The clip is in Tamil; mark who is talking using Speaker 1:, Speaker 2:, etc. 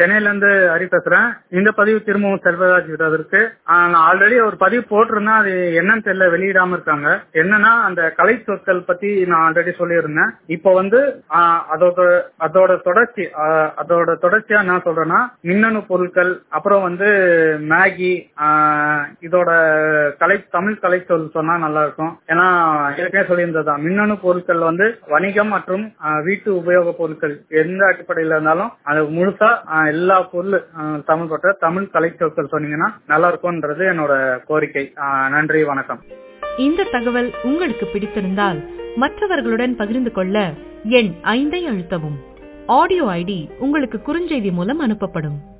Speaker 1: சென்னையில இருந்து ஹரி பேசுறேன் இந்த பதிவு திரும்பவும் செல்வராஜ் விடுவதற்கு ஆஹ், நான் ஆல்ரெடி ஒரு பதிவு போட்டிருந்தேன் அது என்னன்னு தெரியல வெளியிடாம இருக்காங்க என்னன்னா அந்த கலை சொற்கள் பத்தி நான் ஆல்ரெடி சொல்லியிருந்தேன் இப்போ வந்து ஆஹ், அதோட அதோட தொடர்ச்சி ஆஹ், அதோட தொடர்ச்சியா என்ன சொல்றேன்னா மின்னணு பொருட்கள் அப்புறம் வந்து மேகி ஆஹ், இதோட கலை தமிழ் கலை சொல் சொன்னா நல்லா இருக்கும் ஏன்னா ஏற்கனவே சொல்லியிருந்ததா மின்னணு பொருட்கள் வந்து வணிகம் மற்றும் ஆஹ், வீட்டு உபயோக பொருட்கள் எந்த அடிப்படையில இருந்தாலும் அது முழுசா ஆஹ், எல்லா பொருள் ஆஹ், தமிழ் பற்ற தமிழ் கலை சொற்கள் சொன்னீங்கன்னா நல்லா இருக்கும்ன்றது என்னோட கோரிக்கை ஆஹ், நன்றி வணக்கம்
Speaker 2: இந்த தகவல் உங்களுக்கு பிடித்திருந்தால் மற்றவர்களுடன் பகிர்ந்து கொள்ள எண் ஐந்தை அழுத்தவும் ஆடியோ ஐடி உங்களுக்கு குறுஞ்செய்தி மூலம் அனுப்பப்படும்